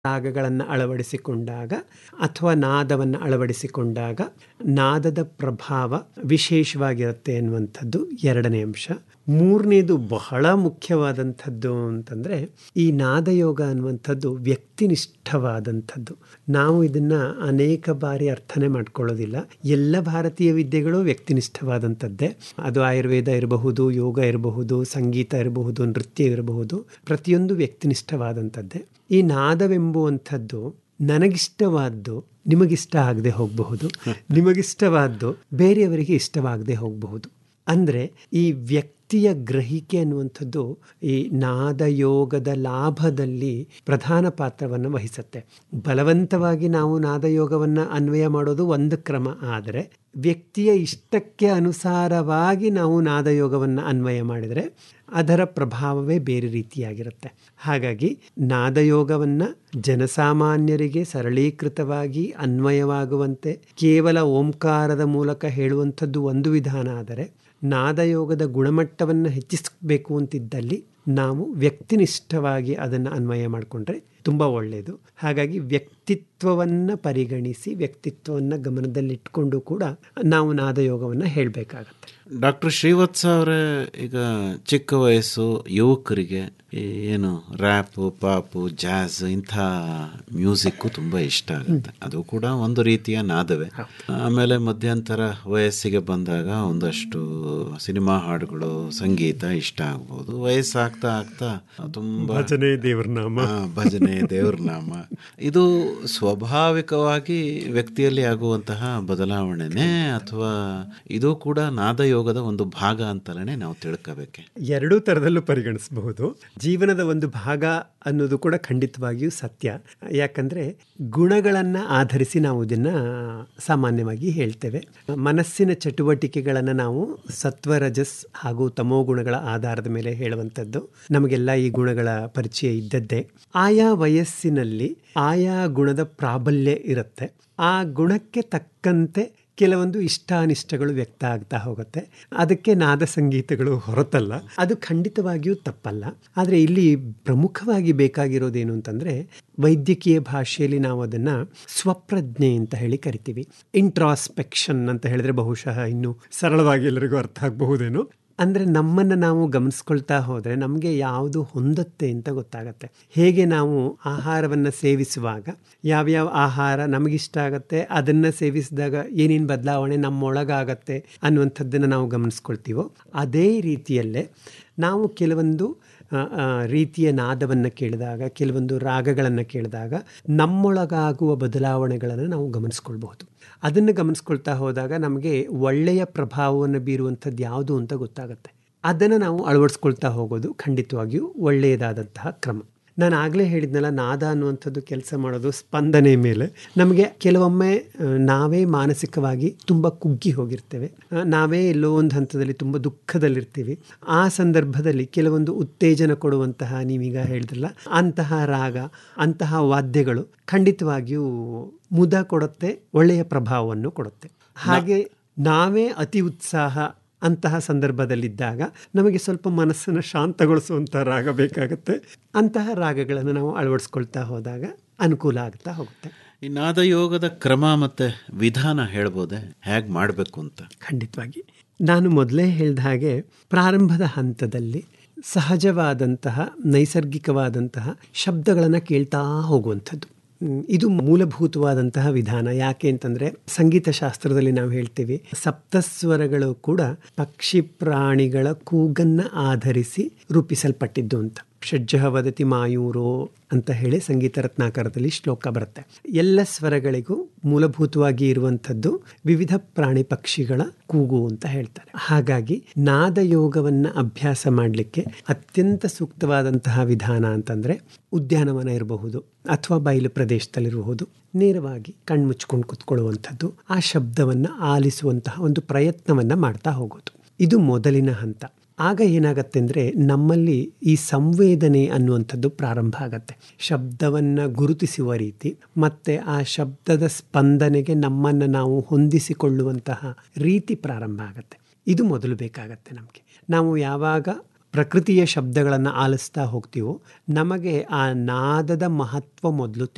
ರಾಗಗಳನ್ನು ಅಳವಡಿಸಿಕೊಂಡಾಗ ಅಥವಾ ನಾದವನ್ನು ಅಳವಡಿಸಿಕೊಂಡಾಗ ನಾದದ ಪ್ರಭಾವ ವಿಶೇಷವಾಗಿರುತ್ತೆ ಅನ್ನುವಂಥದ್ದು ಎರಡನೇ ಅಂಶ ಮೂರನೇದು ಬಹಳ ಮುಖ್ಯವಾದಂಥದ್ದು ಅಂತಂದರೆ ಈ ನಾದಯೋಗ ಅನ್ನುವಂಥದ್ದು ವ್ಯಕ್ತಿನಿಷ್ಠವಾದಂಥದ್ದು ನಾವು ಇದನ್ನು ಅನೇಕ ಬಾರಿ ಅರ್ಥನೆ ಮಾಡ್ಕೊಳ್ಳೋದಿಲ್ಲ ಎಲ್ಲ ಭಾರತೀಯ ವಿದ್ಯೆಗಳು ವ್ಯಕ್ತಿನಿಷ್ಠವಾದಂಥದ್ದೇ ಅದು ಆಯುರ್ವೇದ ಇರಬಹುದು ಯೋಗ ಇರಬಹುದು ಸಂಗೀತ ಇರಬಹುದು ನೃತ್ಯ ಇರಬಹುದು ಪ್ರತಿಯೊಂದು ವ್ಯಕ್ತಿನಿಷ್ಠವಾದಂಥದ್ದೇ ಈ ನಾದವೆಂಬುವಂಥದ್ದು ನನಗಿಷ್ಟವಾದ್ದು ನಿಮಗಿಷ್ಟ ಆಗದೆ ಹೋಗಬಹುದು ನಿಮಗಿಷ್ಟವಾದ್ದು ಬೇರೆಯವರಿಗೆ ಇಷ್ಟವಾಗದೆ ಹೋಗಬಹುದು ಅಂದರೆ ಈ ವ್ಯಕ್ತಿಯ ಗ್ರಹಿಕೆ ಅನ್ನುವಂಥದ್ದು ಈ ನಾದಯೋಗದ ಲಾಭದಲ್ಲಿ ಪ್ರಧಾನ ಪಾತ್ರವನ್ನು ವಹಿಸುತ್ತೆ ಬಲವಂತವಾಗಿ ನಾವು ನಾದಯೋಗವನ್ನು ಅನ್ವಯ ಮಾಡೋದು ಒಂದು ಕ್ರಮ ಆದರೆ ವ್ಯಕ್ತಿಯ ಇಷ್ಟಕ್ಕೆ ಅನುಸಾರವಾಗಿ ನಾವು ನಾದಯೋಗವನ್ನು ಅನ್ವಯ ಮಾಡಿದರೆ ಅದರ ಪ್ರಭಾವವೇ ಬೇರೆ ರೀತಿಯಾಗಿರುತ್ತೆ ಹಾಗಾಗಿ ನಾದಯೋಗವನ್ನು ಜನಸಾಮಾನ್ಯರಿಗೆ ಸರಳೀಕೃತವಾಗಿ ಅನ್ವಯವಾಗುವಂತೆ ಕೇವಲ ಓಂಕಾರದ ಮೂಲಕ ಹೇಳುವಂಥದ್ದು ಒಂದು ವಿಧಾನ ಆದರೆ ನಾದಯೋಗದ ಗುಣಮಟ್ಟವನ್ನು ಹೆಚ್ಚಿಸಬೇಕು ಅಂತಿದ್ದಲ್ಲಿ ನಾವು ವ್ಯಕ್ತಿನಿಷ್ಠವಾಗಿ ಅದನ್ನು ಅನ್ವಯ ಮಾಡಿಕೊಂಡ್ರೆ ತುಂಬ ಒಳ್ಳೆಯದು ಹಾಗಾಗಿ ವ್ಯಕ್ತಿತ್ವವನ್ನು ಪರಿಗಣಿಸಿ ವ್ಯಕ್ತಿತ್ವವನ್ನು ಗಮನದಲ್ಲಿಟ್ಕೊಂಡು ಕೂಡ ನಾವು ನಾದಯೋಗವನ್ನು ಹೇಳಬೇಕಾಗತ್ತೆ ಡಾಕ್ಟರ್ ಶ್ರೀವತ್ಸ ಅವರೇ ಈಗ ಚಿಕ್ಕ ವಯಸ್ಸು ಯುವಕರಿಗೆ ಈ ಏನು ರ್ಯಾಪು ಪಾಪು ಜಾಝ್ ಇಂಥ ಮ್ಯೂಸಿಕ್ಕು ತುಂಬ ಇಷ್ಟ ಆಗುತ್ತೆ ಅದು ಕೂಡ ಒಂದು ರೀತಿಯ ನಾದವೇ ಆಮೇಲೆ ಮಧ್ಯಂತರ ವಯಸ್ಸಿಗೆ ಬಂದಾಗ ಒಂದಷ್ಟು ಸಿನಿಮಾ ಹಾಡುಗಳು ಸಂಗೀತ ಇಷ್ಟ ಆಗ್ಬೋದು ವಯಸ್ಸಾಗ್ತಾ ಆಗ್ತಾ ತುಂಬ ಭಜನೆ ದೇವ್ರ ನಾಮ ಆ, ಭಜನೆ ದೇವ್ರ ನಾಮ ಇದು ಸ್ವಾಭಾವಿಕವಾಗಿ ವ್ಯಕ್ತಿಯಲ್ಲಿ ಆಗುವಂತಹ ಬದಲಾವಣೆನೇ ಅಥವಾ ಇದು ಕೂಡ ನಾದಯೋಗದ ಒಂದು ಭಾಗ ಅಂತಲೇ ನಾವು ತಿಳ್ಕೋಬೇಕೆ ಎರಡೂ ಥರದಲ್ಲೂ ಪರಿಗಣಿಸಬಹುದು ಜೀವನದ ಒಂದು ಭಾಗ ಅನ್ನೋದು ಕೂಡ ಖಂಡಿತವಾಗಿಯೂ ಸತ್ಯ ಯಾಕಂದರೆ ಗುಣಗಳನ್ನು ಆಧರಿಸಿ ನಾವು ಇದನ್ನು ಸಾಮಾನ್ಯವಾಗಿ ಹೇಳ್ತೇವೆ ಮನಸ್ಸಿನ ಚಟುವಟಿಕೆಗಳನ್ನು ನಾವು ಸತ್ವರಜಸ್ ಹಾಗೂ ತಮೋ ಗುಣಗಳ ಆಧಾರದ ಮೇಲೆ ಹೇಳುವಂಥದ್ದು ನಮಗೆಲ್ಲ ಈ ಗುಣಗಳ ಪರಿಚಯ ಇದ್ದದ್ದೇ ಆಯಾ ವಯಸ್ಸಿನಲ್ಲಿ ಆಯಾ ಗುಣದ ಪ್ರಾಬಲ್ಯ ಇರುತ್ತೆ ಆ ಗುಣಕ್ಕೆ ತಕ್ಕಂತೆ ಕೆಲವೊಂದು ಇಷ್ಟಾನಿಷ್ಟಗಳು ವ್ಯಕ್ತ ಆಗ್ತಾ ಹೋಗುತ್ತೆ ಅದಕ್ಕೆ ನಾದ ಸಂಗೀತಗಳು ಹೊರತಲ್ಲ ಅದು ಖಂಡಿತವಾಗಿಯೂ ತಪ್ಪಲ್ಲ ಆದರೆ ಇಲ್ಲಿ ಪ್ರಮುಖವಾಗಿ ಬೇಕಾಗಿರೋದೇನು ಅಂತಂದರೆ ವೈದ್ಯಕೀಯ ಭಾಷೆಯಲ್ಲಿ ನಾವು ಅದನ್ನು ಸ್ವಪ್ರಜ್ಞೆ ಅಂತ ಹೇಳಿ ಕರಿತೀವಿ ಇಂಟ್ರಾಸ್ಪೆಕ್ಷನ್ ಅಂತ ಹೇಳಿದ್ರೆ ಬಹುಶಃ ಇನ್ನು ಸರಳವಾಗಿ ಎಲ್ಲರಿಗೂ ಅರ್ಥ ಆಗಬಹುದೇನೋ ಅಂದರೆ ನಮ್ಮನ್ನು ನಾವು ಗಮನಿಸ್ಕೊಳ್ತಾ ಹೋದರೆ ನಮಗೆ ಯಾವುದು ಹೊಂದುತ್ತೆ ಅಂತ ಗೊತ್ತಾಗತ್ತೆ ಹೇಗೆ ನಾವು ಆಹಾರವನ್ನು ಸೇವಿಸುವಾಗ ಯಾವ್ಯಾವ ಆಹಾರ ನಮಗಿಷ್ಟ ಆಗುತ್ತೆ ಅದನ್ನು ಸೇವಿಸಿದಾಗ ಏನೇನು ಬದಲಾವಣೆ ನಮ್ಮೊಳಗಾಗತ್ತೆ ಅನ್ನುವಂಥದ್ದನ್ನು ನಾವು ಗಮನಿಸ್ಕೊಳ್ತೀವೋ ಅದೇ ರೀತಿಯಲ್ಲೇ ನಾವು ಕೆಲವೊಂದು ಆ, ಆ, ರೀತಿಯ ನಾದವನ್ನು ಕೇಳಿದಾಗ ಕೆಲವೊಂದು ರಾಗಗಳನ್ನು ಕೇಳಿದಾಗ ನಮ್ಮೊಳಗಾಗುವ ಬದಲಾವಣೆಗಳನ್ನು ನಾವು ಗಮನಿಸ್ಕೊಳ್ಬಹುದು ಅದನ್ನು ಗಮನಿಸ್ಕೊಳ್ತಾ ಹೋದಾಗ ನಮಗೆ ಒಳ್ಳೆಯ ಪ್ರಭಾವವನ್ನು ಬೀರುವಂಥದ್ದು ಯಾವುದು ಅಂತ ಗೊತ್ತಾಗುತ್ತೆ ಅದನ್ನು ನಾವು ಅಳವಡಿಸ್ಕೊಳ್ತಾ ಹೋಗೋದು ಖಂಡಿತವಾಗಿಯೂ ಒಳ್ಳೆಯದಾದಂತಹ ಕ್ರಮ ನಾನು ಆಗಲೇ ಹೇಳಿದ್ನಲ್ಲ ನಾದ ಅನ್ನುವಂಥದ್ದು ಕೆಲಸ ಮಾಡೋದು ಸ್ಪಂದನೆ ಮೇಲೆ ನಮಗೆ ಕೆಲವೊಮ್ಮೆ ಆ, ನಾವೇ ಮಾನಸಿಕವಾಗಿ ತುಂಬ ಕುಗ್ಗಿ ಹೋಗಿರ್ತೇವೆ ಆ, ನಾವೇ ಎಲ್ಲೋ ಒಂದು ಹಂತದಲ್ಲಿ ತುಂಬ ದುಃಖದಲ್ಲಿರ್ತೀವಿ ಆ ಸಂದರ್ಭದಲ್ಲಿ ಕೆಲವೊಂದು ಉತ್ತೇಜನ ಕೊಡುವಂತಹ ನೀವೀಗ ಹೇಳಿದ್ರಲ್ಲ ಅಂತಹ ರಾಗ ಅಂತಹ ವಾದ್ಯಗಳು ಖಂಡಿತವಾಗಿಯೂ ಮುದ ಕೊಡುತ್ತೆ ಒಳ್ಳೆಯ ಪ್ರಭಾವವನ್ನು ಕೊಡುತ್ತೆ ಹಾಗೆ ನಾವೇ ಅತಿ ಉತ್ಸಾಹ ಅಂತಹ ಸಂದರ್ಭದಲ್ಲಿದ್ದಾಗ ನಮಗೆ ಸ್ವಲ್ಪ ಮನಸ್ಸನ್ನು ಶಾಂತಗೊಳಿಸುವಂಥ ರಾಗ ಬೇಕಾಗುತ್ತೆ ಅಂತಹ ರಾಗಗಳನ್ನು ನಾವು ಅಳವಡಿಸ್ಕೊಳ್ತಾ ಹೋದಾಗ ಅನುಕೂಲ ಆಗ್ತಾ ಹೋಗುತ್ತೆ ಈ ನಾದಯೋಗದ ಕ್ರಮ ಮತ್ತೆ ವಿಧಾನ ಹೇಳ್ಬೋದೆ ಹೇಗೆ ಮಾಡಬೇಕು ಅಂತ ಖಂಡಿತವಾಗಿ ನಾನು ಮೊದಲೇ ಹೇಳಿದ ಹಾಗೆ ಪ್ರಾರಂಭದ ಹಂತದಲ್ಲಿ ಸಹಜವಾದಂತಹ ನೈಸರ್ಗಿಕವಾದಂತಹ ಶಬ್ದಗಳನ್ನು ಕೇಳ್ತಾ ಹೋಗುವಂಥದ್ದು ಹ್ಮ್, ಇದು ಮೂಲಭೂತವಾದಂತಹ ವಿಧಾನ ಯಾಕೆ ಅಂತಂದರೆ ಸಂಗೀತ ಶಾಸ್ತ್ರದಲ್ಲಿ ನಾವು ಹೇಳ್ತೀವಿ ಸಪ್ತಸ್ವರಗಳು ಕೂಡ ಪಕ್ಷಿ ಪ್ರಾಣಿಗಳ ಕೂಗನ್ನು ಆಧರಿಸಿ ರೂಪಿಸಲ್ಪಟ್ಟಿದ್ದು ಅಂತ ಷಡ್ಜಃ ವದತಿ ಮಾಯೂರೋ ಅಂತ ಹೇಳಿ ಸಂಗೀತ ರತ್ನಾಕರದಲ್ಲಿ ಶ್ಲೋಕ ಬರುತ್ತೆ ಎಲ್ಲ ಸ್ವರಗಳಿಗೂ ಮೂಲಭೂತವಾಗಿ ಇರುವಂಥದ್ದು ವಿವಿಧ ಪ್ರಾಣಿ ಪಕ್ಷಿಗಳ ಕೂಗು ಅಂತ ಹೇಳ್ತಾರೆ ಹಾಗಾಗಿ ನಾದಯೋಗವನ್ನು ಅಭ್ಯಾಸ ಮಾಡಲಿಕ್ಕೆ ಅತ್ಯಂತ ಸೂಕ್ತವಾದಂತಹ ವಿಧಾನ ಅಂತಂದರೆ ಉದ್ಯಾನವನ ಇರಬಹುದು ಅಥವಾ ಬಯಲು ಪ್ರದೇಶದಲ್ಲಿರಬಹುದು ನೇರವಾಗಿ ಕಣ್ಮುಚ್ಕೊಂಡು ಕುತ್ಕೊಳ್ಳುವಂಥದ್ದು ಆ ಶಬ್ದವನ್ನು ಆಲಿಸುವಂತಹ ಒಂದು ಪ್ರಯತ್ನವನ್ನು ಮಾಡ್ತಾ ಹೋಗೋದು ಇದು ಮೊದಲಿನ ಹಂತ ಆಗ ಏನಾಗತ್ತೆ ಅಂದರೆ ನಮ್ಮಲ್ಲಿ ಈ ಸಂವೇದನೆ ಅನ್ನುವಂಥದ್ದು ಪ್ರಾರಂಭ ಆಗತ್ತೆ ಶಬ್ದವನ್ನು ಗುರುತಿಸುವ ರೀತಿ ಮತ್ತು ಆ ಶಬ್ದದ ಸ್ಪಂದನೆಗೆ ನಮ್ಮನ್ನು ನಾವು ಹೊಂದಿಸಿಕೊಳ್ಳುವಂತಹ ರೀತಿ ಪ್ರಾರಂಭ ಆಗತ್ತೆ ಇದು ಮೊದಲು ಬೇಕಾಗತ್ತೆ ನಮಗೆ ನಾವು ಯಾವಾಗ ಪ್ರಕೃತಿಯ ಶಬ್ದಗಳನ್ನು ಆಲಿಸ್ತಾ ಹೋಗ್ತೀವೋ ನಮಗೆ ಆ ನಾದದ ಮಹತ್ವ ಮೊದಲು